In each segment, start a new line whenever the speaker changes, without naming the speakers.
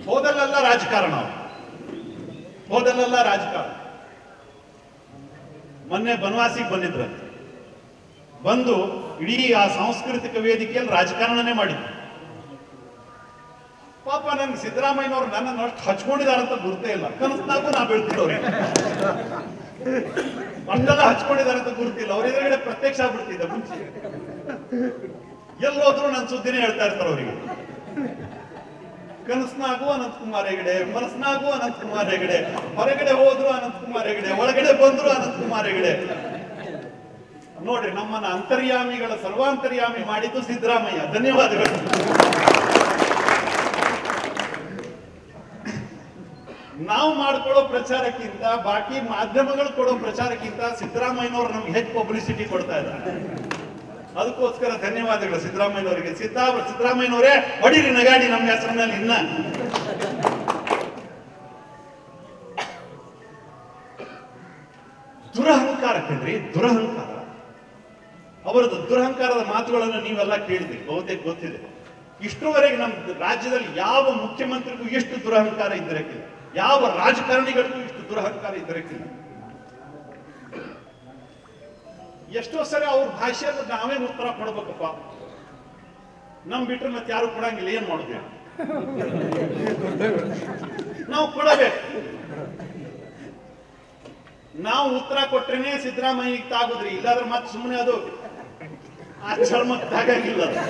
ಹೋದಲ್ಲೆಲ್ಲ ರಾಜಕಾರಣ ಅವ್ರು. ಹೋದಲ್ಲೆಲ್ಲ ರಾಜಕಾರಣ ಮೊನ್ನೆ ಬನವಾಸಿಗೆ ಬಂದಿದ್ರಂತೆ ಬಂದು ಇಡೀ ಆ ಸಾಂಸ್ಕೃತಿಕ ವೇದಿಕೆಯಲ್ಲಿ ರಾಜಕಾರಣನೇ ಮಾಡಿದ್ರು ಪಾಪ ನನ್ಗೆ ಸಿದ್ದರಾಮಯ್ಯನವ್ರು ನನ್ನನ್ನು ಅಷ್ಟು ಹಚ್ಕೊಂಡಿದಾರಂತ ಗುರ್ತೇ ಇಲ್ಲ ಕನಸ್ನಾಗೂ ನಾ ಬೀಳ್ತಿದ್ದವ್ರೆ ಅಷ್ಟೆಲ್ಲ ಹಚ್ಕೊಂಡಿದ್ದಾರೆ ಅಂತ ಗುರುತಿಲ್ಲ ಅವ್ರ ಎದುರುಗಡೆ ಪ್ರತ್ಯಕ್ಷ ಆಗ್ಬಿಡ್ತಿದ್ದ ಮುಂಚೆ ಎಲ್ಲೋದ್ರು ನನ್ನ ಸುದ್ದಿನೇ ಹೇಳ್ತಾ ಇರ್ತಾರೆ ಅವರಿಗೆ ಕನಸ್ನಾಗೂ ಅನಂತ್ ಕುಮಾರ್ ಹೆಗಡೆ ಮನಸ್ನಾಗೂ ಅನಂತ್ ಕುಮಾರ್ ಹೆಗಡೆ ಹೊರಗಡೆ ಹೋದ್ರು ಅನಂತ್ ಕುಮಾರ್ ಹೆಗಡೆ ಒಳಗಡೆ ಬಂದ್ರು ಅನಂತ್ ಕುಮಾರ್ ಹೆಗಡೆ ನೋಡ್ರಿ ನಮ್ಮನ್ನ ಅಂತರ್ಯಾಮಿಗಳ ಸರ್ವಾಂತರ್ಯಾಮಿ ಮಾಡಿದ್ದು ಸಿದ್ದರಾಮಯ್ಯ ಧನ್ಯವಾದಗಳು ನಾವು ಮಾಡ್ಕೊಳ್ಳೋ ಪ್ರಚಾರಕ್ಕಿಂತ ಬಾಕಿ ಮಾಧ್ಯಮಗಳು ಕೊಡೋ ಪ್ರಚಾರಕ್ಕಿಂತ ಸಿದ್ದರಾಮಯ್ಯನವರು ನಮ್ಗೆ ಹೆಚ್ಚು ಪಬ್ಲಿಸಿಟಿ ಕೊಡ್ತಾ ಇದ್ದಾರೆ ಅದಕ್ಕೋಸ್ಕರ ಧನ್ಯವಾದಗಳು ಸಿದ್ದರಾಮಯ್ಯನವರಿಗೆ ಸಿದ್ದಾ ಸಿದ್ದರಾಮಯ್ಯನವರೇ ಹೊಡಿರಿ ನಗಾಡಿ ನಮ್ಮ ಹೆಸರಿನಲ್ಲಿ ಇನ್ನ ದುರಹಂಕಾರ ಕಣ್ರಿ ದುರಹಂಕಾರ ಅವರದ್ದು ದುರಹಂಕಾರದ ಮಾತುಗಳನ್ನು ನೀವೆಲ್ಲ ಕೇಳಿದ್ರಿ ಬಹುತೇಕ ಗೊತ್ತಿದೆ ಇಷ್ಟರವರೆಗೆ ನಮ್ಮ ರಾಜ್ಯದಲ್ಲಿ ಯಾವ ಮುಖ್ಯಮಂತ್ರಿಗೂ ಎಷ್ಟು ದುರಹಂಕಾರ ಇದ್ದಿರಕ್ಕಿಲ್ಲ ಯಾವ ರಾಜಕಾರಣಿಗಳಿಗೂ ಇಷ್ಟು ದುರಹಂಕಾರ ಇದ್ದಿರಕ್ಕಿಲ್ಲ ಎಷ್ಟೋ ಸರಿ ಅವ್ರ ಭಾಷೆಯಲ್ಲಿ ನಾವೇ ಉತ್ತರ ಕೊಡ್ಬೇಕಪ್ಪ ನಮ್ ಬಿಟ್ರೆ ಮತ್ತೆ ಯಾರು ಕೊಡಂಗಿಲ್ಲ ಏನ್ ಮಾಡುದು ನಾವು ಕೊಡಬೇಕು ನಾವು ಉತ್ತರ ಕೊಟ್ರೇನೆ ಸಿದ್ದರಾಮಯ್ಯ ತಾಗುದ್ರಿ ಇಲ್ಲಾದ್ರೆ ಮತ್ತೆ ಸುಮ್ಮನೆ ಅದು ಆ ಚರ್ಮಕ್ಕೆ ತಾಗಂಗಿಲ್ಲ ಅದು.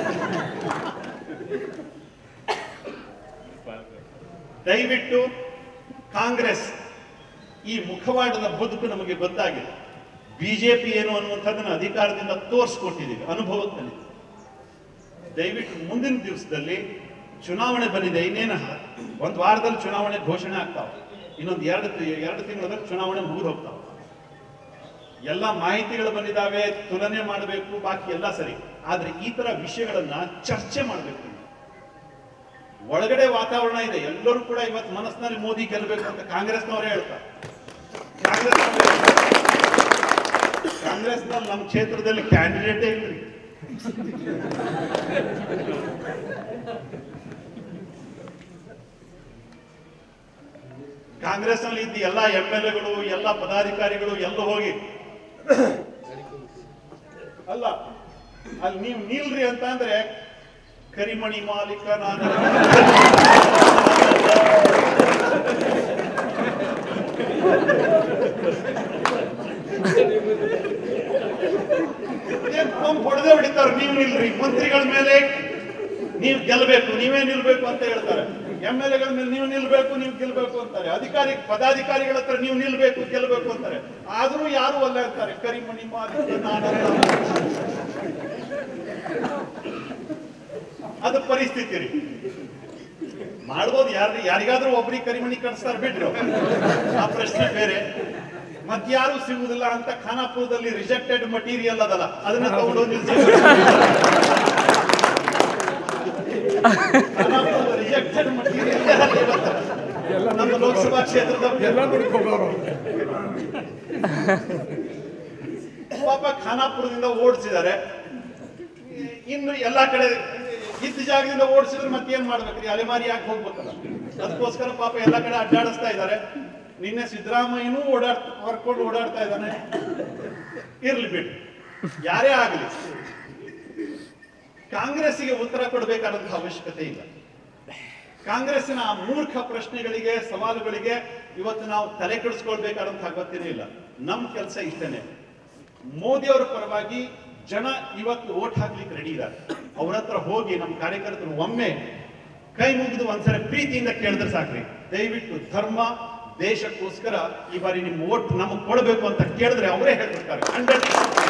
ದಯವಿಟ್ಟು ಕಾಂಗ್ರೆಸ್ ಈ ಮುಖವಾಡದ ಬದುಕು ನಮಗೆ ಗೊತ್ತಾಗಿದೆ ಬಿಜೆಪಿ ಏನು ಅನ್ನುವಂಥದ್ದನ್ನು ಅಧಿಕಾರದಿಂದ ತೋರಿಸ್ಕೊಟ್ಟಿದ್ದೀವಿ ಅನುಭವದಲ್ಲಿ ದಯವಿಟ್ಟು ಮುಂದಿನ ದಿವಸದಲ್ಲಿ ಚುನಾವಣೆ ಬಂದಿದೆ ಇನ್ನೇನು ಹ- ಒಂದು ವಾರದಲ್ಲಿ ಚುನಾವಣೆ ಘೋಷಣೆ ಆಗ್ತಾವೆ ಇನ್ನೊಂದು ಎರಡು ತಿ- ಎರಡು ತಿಂಗಳಲ್ಲಿ ಚುನಾವಣೆ ಮುಗಿದು ಹೋಗ್ತಾವೆ ಎಲ್ಲ ಮಾಹಿತಿಗಳು ಬಂದಿದ್ದಾವೆ ತುಲನೆ ಮಾಡಬೇಕು ಬಾಕಿ ಎಲ್ಲ ಸರಿ ಆದ್ರೆ ಈ ತರ ವಿಷಯಗಳನ್ನ ಚರ್ಚೆ ಮಾಡಬೇಕು ಒಳಗಡೆ ವಾತಾವರಣ ಇದೆ ಎಲ್ಲರೂ ಕೂಡ ಇವತ್ತು ಮನಸ್ಸಿನಲ್ಲಿ ಮೋದಿ ಗೆಲ್ಲಬೇಕು ಅಂತ ಕಾಂಗ್ರೆಸ್ನವರೇ ಹೇಳ್ತಾರೆ ಕಾಂಗ್ರೆಸ್ನವರೇ ಹೇಳ್ತಾರೆ. ಕಾಂಗ್ರೆಸ್ನಲ್ಲಿ ನಮ್ಮ ಕ್ಷೇತ್ರದಲ್ಲಿ ಕ್ಯಾಂಡಿಡೇಟೇ ಇಲ್ರಿ ಕಾಂಗ್ರೆಸ್ ನಲ್ಲಿ ಇದ್ದ ಎಲ್ಲ ಎಂ ಎಲ್ ಎಗಳು ಎಲ್ಲ ಪದಾಧಿಕಾರಿಗಳು ಎಲ್ಲ ಹೋಗಿ ಅಲ್ಲ ಅಲ್ಲಿ ನೀವು ನಿಲ್ರಿ ಅಂತ ಅಂದ್ರೆ ಕರಿಮಣಿ ಮಾಲೀಕ ನಾನು ಏನ್ ಪಂಪ್ ಹೊಡೆದೇ ಹೊಡಿತಾರೆ ನೀವು ನಿಲ್ರಿ ಮಂತ್ರಿಗಳ ಮೇಲೆ ನೀವು ಗೆಲ್ಲಬೇಕು ನೀವೇ ನಿಲ್ಬೇಕು ಅಂತ ಹೇಳ್ತಾರೆ ಎಂ ಎಲ್ ಎಗಳ ಮೇಲೆ ನೀವು ನಿಲ್ಬೇಕು ನೀವು ಗೆಲ್ಬೇಕು ಅಂತಾರೆ ಅಧಿಕಾರಿ ಪದಾಧಿಕಾರಿಗಳ ಹತ್ರ ನೀವು ನಿಲ್ಬೇಕು ಗೆಲ್ಬೇಕು ಅಂತಾರೆ ಆದ್ರೂ ಯಾರು ಅಲ್ಲ ಅಂತಾರೆ ಕರಿಮಣಿ ಮಾಲೀಕ ನಾನಲ್ಲ ಅದು ಪರಿಸ್ಥಿತಿ ರೀ ಮಾಡ್ಬೋದು ಯಾರು ಯಾರಿಗಾದ್ರೂ ಒಬ್ರಿಗೆ ಕರಿಮಣಿ ಕಳಿಸ್ತಾರೆ ಬಿಡ್ರಿ ಅವ್ರು. ಆ ಪ್ರಶ್ನೆ ಬೇರೆ ಮತ್ಯಾರು ಸಿಗುವುದಿಲ್ಲ ಅಂತ ಖಾನಾಪುರದಲ್ಲಿ ರಿಜೆಕ್ಟೆಡ್ ಮಟೀರಿಯಲ್ ಅದಲ್ಲ ಅದನ್ನ ತಗೊಂಡು ನಿಲ್ಸಿ ರಿಜೆಕ್ಟೆಡ್ ಮಟೀರಿಯಲ್ ನಮ್ಮ ಲೋಕಸಭಾ ಕ್ಷೇತ್ರದ
ಎಲ್ಲ ನೋಡ್ಕೋಬಾರ
ಪಾಪ ಖಾನಾಪುರದಿಂದ ಓಡಿಸಿದ್ದಾರೆ ಇನ್ನು ಎಲ್ಲಾ ಕಡೆ ಇದ್ದ ಜಾಗದಿಂದ ಓಡಿಸಿದ್ರೆ ಮತ್ತೇನ್ ಮಾಡ್ಬೇಕ್ರಿ ಅಲೆಮಾರಿ ಯಾಕೆ ಹೋಗ್ಬೇಕಲ್ಲ ಅದಕ್ಕೋಸ್ಕರ ಪಾಪ ಎಲ್ಲಾ ಕಡೆ ಅಡ್ಡಾಡಿಸ್ತಾ ಇದ್ದಾರೆ ನಿನ್ನೆ ಸಿದ್ದರಾಮಯ್ಯನೂ ಓಡಾಡ್ ಹೊರ್ಕೊಂಡು ಓಡಾಡ್ತಾ ಇದ್ದಾನೆ ಇರ್ಲಿ ಬಿಡಿ ಯಾರೇ ಆಗಲಿ ಕಾಂಗ್ರೆಸ್ಸಿಗೆ ಉತ್ತರ ಕೊಡಬೇಕಾದಂತಹ ಅವಶ್ಯಕತೆ ಇಲ್ಲ ಕಾಂಗ್ರೆಸ್ಸಿನ ಆ ಮೂರ್ಖ ಪ್ರಶ್ನೆಗಳಿಗೆ ಸವಾಲುಗಳಿಗೆ ಇವತ್ತು ನಾವು ತಲೆ ಕೆಡಿಸ್ಕೊಳ್ಬೇಕಾದಂತಹ ಅಗತ್ಯನೇ ಇಲ್ಲ ನಮ್ಮ ಕೆಲಸ ಇಷ್ಟನೇ ಮೋದಿ ಅವರ ಪರವಾಗಿ ಜನ ಇವತ್ತು ಓಟ್ ಹಾಕ್ಲಿಕ್ಕೆ ರೆಡಿ ಇದ್ದಾರೆ ಅವ್ರ ಹತ್ರ ಹೋಗಿ ನಮ್ಮ ಕಾರ್ಯಕರ್ತರು ಒಮ್ಮೆ ಕೈ ಮುಗಿದು ಒಂದ್ಸರಿ ಪ್ರೀತಿಯಿಂದ ಕೇಳಿದ್ರೆ ಸಾಕ್ರಿ ದಯವಿಟ್ಟು ಧರ್ಮ ದೇಶಕ್ಕೋಸ್ಕರ ಈ ಬಾರಿ ನಿಮ್ಮ ಓಟ್ ನಮಗೆ ಕೊಡಬೇಕು ಅಂತ ಕೇಳಿದ್ರೆ ಅವರೇ ಹೇಳ್ಬಿಡ್ತಾರೆ ಹಂಡ್ರೆಡ್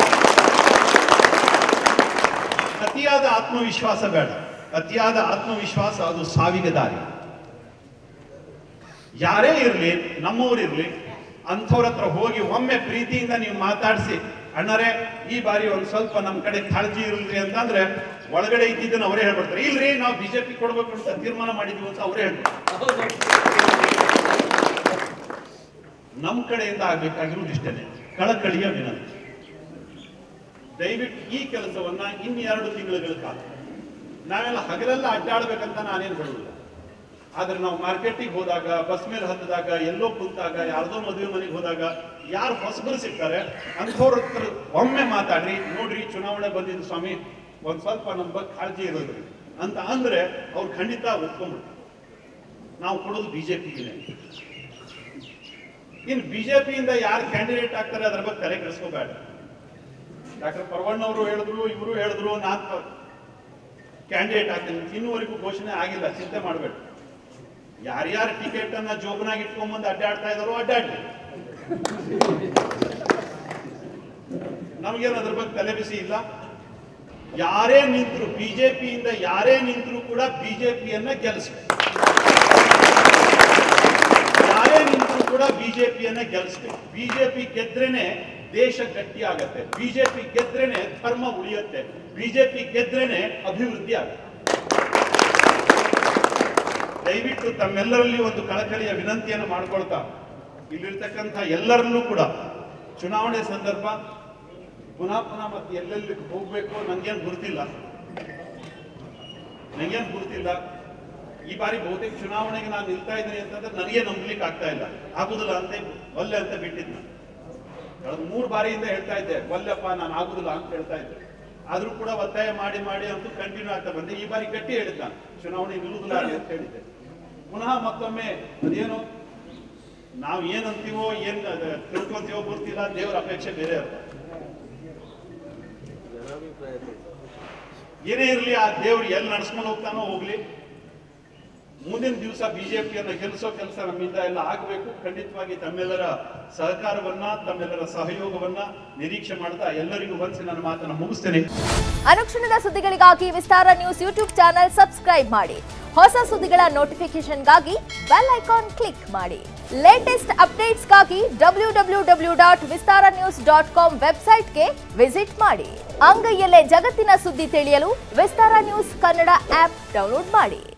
ಅತಿಯಾದ ಆತ್ಮವಿಶ್ವಾಸ ಬೇಡ ಅತಿಯಾದ ಆತ್ಮವಿಶ್ವಾಸ ಅದು ಸಾವಿಗೆ ದಾರಿ ಯಾರೇ ಇರ್ಲಿ ನಮ್ಮವ್ರಿರ್ಲಿ ಅಂಥವ್ರ ಹತ್ರ ಹೋಗಿ ಒಮ್ಮೆ ಪ್ರೀತಿಯಿಂದ ನೀವು ಮಾತಾಡಿಸಿ ಅಣ್ಣರೇ ಈ ಬಾರಿ ಒಂದ್ ಸ್ವಲ್ಪ ನಮ್ಮ ಕಡೆ ಕಾಳಜಿ ಇರಲ್ರಿ ಅಂತಂದ್ರೆ ಒಳಗಡೆ ಇದ್ದಿದ್ದನ್ನ ಅವರೇ ಹೇಳ್ಬಿಡ್ತಾರೆ ಇಲ್ರಿ ನಾವು ಬಿಜೆಪಿ ಕೊಡ್ಬೇಕು ಅಂತ ತೀರ್ಮಾನ ಮಾಡಿದೀವಿ ಅಂತ ಅವರೇ ಹೇಳ್ಬಿಡ್ತಾರೆ ನಮ್ಮ ಕಡೆಯಿಂದ ಆಗ್ಬೇಕಾಗಿರೋದು ಇಷ್ಟೇನೆ ಕಳಕಳಿಯ ವಿನಂತಿ ದಯವಿಟ್ಟು ಈ ಕೆಲಸವನ್ನ ಇನ್ನೆರಡು ತಿಂಗಳುಗಳ ಕಾಲ ನಾವೆಲ್ಲ ಹಗಲೆಲ್ಲ ಅಡ್ಡಾಡ್ಬೇಕಂತ ನಾನೇನು ಹೇಳುವುದಿಲ್ಲ ಆದ್ರೆ ನಾವು ಮಾರ್ಕೆಟಿಗೆ ಹೋದಾಗ ಬಸ್ ಮೇಲೆ ಹತ್ತಿದಾಗ ಎಲ್ಲೋ ಕುಂತಾಗ ಯಾರ್ದೋ ಮದುವೆ ಮನೆಗೆ ಹೋದಾಗ ಯಾರು ಹೊಸಬರು ಸಿಗ್ತಾರೆ ಅಂಥವ್ರ ಹತ್ರ ಒಮ್ಮೆ ಮಾತಾಡ್ರಿ ನೋಡ್ರಿ ಚುನಾವಣೆ ಬಂದಿದ್ದು ಸ್ವಾಮಿ ಒಂದ್ ಸ್ವಲ್ಪ ನಮ್ಮ ಬಗ್ಗೆ ಕಾಳಜಿ ಇರೋದ್ರಿ ಅಂತ ಅಂದ್ರೆ ಅವ್ರು ಖಂಡಿತ ಒಪ್ಕೊಂಡ್ಬಿಡ್ತಾರೆ ನಾವು ಕೊಡೋದು ಬಿಜೆಪಿಗೆ ಇನ್ನು ಬಿಜೆಪಿಯಿಂದ ಯಾರು ಕ್ಯಾಂಡಿಡೇಟ್ ಆಗ್ತಾರೆ ಅದ್ರ ಬಗ್ಗೆ ತಲೆ ಕೆಡಿಸ್ಕೋಬೇಡ ಡಾಕ್ಟರ್ ಪರವಣ್ಣ ಅವರು ಹೇಳಿದ್ರು ಇವರು ಹೇಳಿದ್ರು ನಾನು ಕ್ಯಾಂಡಿಡೇಟ್ ಆಗ್ತೀನಿ ಇನ್ನುವರೆಗೂ ಘೋಷಣೆ ಆಗಿಲ್ಲ ಚಿಂತೆ ಮಾಡಬೇಡ ಯಾರ್ಯಾರು ಟಿಕೆಟ್ ಅನ್ನ ಜೋಬನಾಗ ಇಟ್ಕೊಂಡ್ಬಂದು ಅಡ್ಡಾಡ್ತಾ ಇದಾರೋ ಅಡ್ಡಾಡ್ಲಿ ನಮಗೇನು ಅದ್ರ ಬಗ್ಗೆ ತಲೆ ಬಿಸಿ ಇಲ್ಲ ಯಾರೇ ನಿಂತರು ಬಿಜೆಪಿಯಿಂದ ಯಾರೇ ನಿಂತರು ಕೂಡ ಬಿಜೆಪಿಯನ್ನ ಗೆಲ್ಲಿಸ್ಬೇಕು ಯಾರೇ ನಿಂತರು ಕೂಡ ಬಿಜೆಪಿಯನ್ನ ಗೆಲ್ಲಿಸ್ಬೇಕು ಬಿಜೆಪಿ ಗೆದ್ರೇನೆ ದೇಶ ಗಟ್ಟಿ ಆಗತ್ತೆ ಬಿಜೆಪಿ ಗೆದ್ರೇನೆ ಧರ್ಮ ಉಳಿಯುತ್ತೆ ಬಿಜೆಪಿ ಗೆದ್ರೇನೆ ಅಭಿವೃದ್ಧಿ ಆಗುತ್ತೆ ದಯವಿಟ್ಟು ತಮ್ಮೆಲ್ಲರಲ್ಲಿ ಒಂದು ಕಳಕಳಿಯ ವಿನಂತಿಯನ್ನು ಮಾಡ್ಕೊಳ್ತಾ ಇಲ್ಲಿರ್ತಕ್ಕಂಥ ಎಲ್ಲರಲ್ಲೂ ಕೂಡ ಚುನಾವಣೆ ಸಂದರ್ಭ ಪುನಃ ಪುನಃ ಮತ್ತೆ ಎಲ್ಲೆಲ್ಲಿ ಹೋಗ್ಬೇಕು ನಂಗೇನು ಗುರುತಿಲ್ಲ ನಂಗೇನು ಗುರುತಿಲ್ಲ ಈ ಬಾರಿ ಬಹುತೇಕ ಚುನಾವಣೆಗೆ ನಾನು ನಿಲ್ತಾ ಇದ್ದೀನಿ ಅಂತಂದ್ರೆ ನನಗೆ ನಂಬಲಿಕ್ಕೆ ಆಗ್ತಾ ಇಲ್ಲ ಆಗುದಿಲ್ಲ ಅಂತ ಒಲ್ಲೆ ಅಂತ ಬಿಟ್ಟಿದ್ನ ಕಳೆದ ಮೂರು ಬಾರಿಯಿಂದ ಹೇಳ್ತಾ ಇದ್ದೆ ಒಲ್ಲೆಪ್ಪ ನಾನು ಆಗುದಿಲ್ಲ ಅಂತ ಹೇಳ್ತಾ ಇದ್ದೆ ಆದ್ರೂ ಕೂಡ ಒತ್ತಾಯ ಮಾಡಿ ಮಾಡಿ ಅಂತೂ ಕಂಟಿನ್ಯೂ ಆಗ್ತಾ ಬಂದೆ ಈ ಬಾರಿ ಗಟ್ಟಿ ಹೇಳಿದ್ದ ನಾನು, ಚುನಾವಣೆ ನಿಲ್ಲುವುದಿಲ್ಲ ಅಂತ ಹೇಳಿದ್ದೆ ಪುನಃ ಮತ್ತೊಮ್ಮೆ ಅದೇನು ನಾವು ಏನಂತೀವೋ ಏನ್ ಅದ್ ತಿಳ್ಕೊಂತೀವೋ ಗೊತ್ತಿಲ್ಲ ದೇವರ ಅಪೇಕ್ಷೆ ಬೇರೆ ಇರುತ್ತೆ ಏನೇ ಇರಲಿ ಆ ದೇವ್ರು ಎಲ್ಲಿ ನಡ್ಸ್ಕೊಂಡು ಹೋಗ್ತಾನೋ ಹೋಗ್ಲಿ ಮುಂದಿನ ದಿವಸ ಬಿಜೆಪಿಯನ್ನ ಗೆಲ್ಲಿಸೋ ಕೆಲಸ ನಮ್ಮಿಂದ ಎಲ್ಲ ಆಗಬೇಕು ಖಂಡಿತವಾಗಿ ತಮ್ಮೆಲ್ಲರ ಸಹಕಾರವನ್ನ ತಮ್ಮೆಲ್ಲರ ಸಹಯೋಗವನ್ನ ನಿರೀಕ್ಷೆ ಮಾಡ್ತಾ ಎಲ್ಲರಿಗೂ ಹೊಂದಿಸಿ ನನ್ನ ಮಾತನ್ನ ಮುಗಿಸ್ತೇನೆ
ಅನುಕ್ಷಣದ ಸುದ್ದಿಗಳಿಗಾಗಿ Vistara news YouTube channel subscribe ಮಾಡಿ ಹೊಸ ಸುದ್ದಿಗಳ ನೋಟಿಫಿಕೇಶನ್ಗಾಗಿ ಬೆಲ್ ಐಕಾನ್ ಕ್ಲಿಕ್ ಮಾಡಿ ಲೇಟೆಸ್ಟ್ ಅಪ್ಡೇಟ್ಸ್ಗಾಗಿ W W W dot Vistara news dot com ವೆಬ್ಸೈಟ್ಗೆ ವಿಸಿಟ್ ಮಾಡಿ ಅಂಗೈಯಲ್ಲೇ ಜಗತ್ತಿನ ಸುದ್ದಿ ತಿಳಿಯಲು Vistara news Kannada app download ಮಾಡಿ